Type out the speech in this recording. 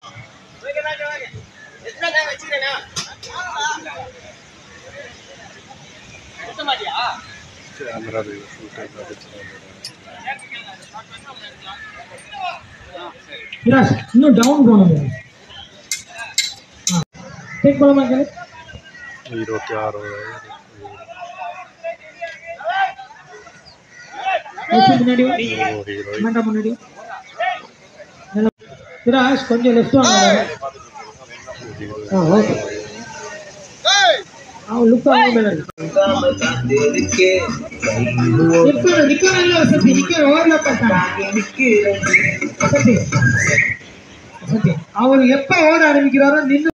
Camera shoot Viraj இன்னும் down போகணும் take போலாமா கேளு இருபத்தி ஆறு கொஞ்சம் முன்னாடி வா. ஒரு இருபது வேண்டாம் முன்னாடி வா. நல்லா. விராஜ் கொஞ்சம் லெஃப்ட் வாங்க ஆ ஓகே அவன் லுக் ஆக மேல நிக்கணும் நிக்கணும் இல்ல வசதி நிக்கணும் ஓவர்லாப் பண்ணாங்க வசதி வசதி அவர் எப்ப ஓட ஆரம்பிக்கிறாரோ நின்னு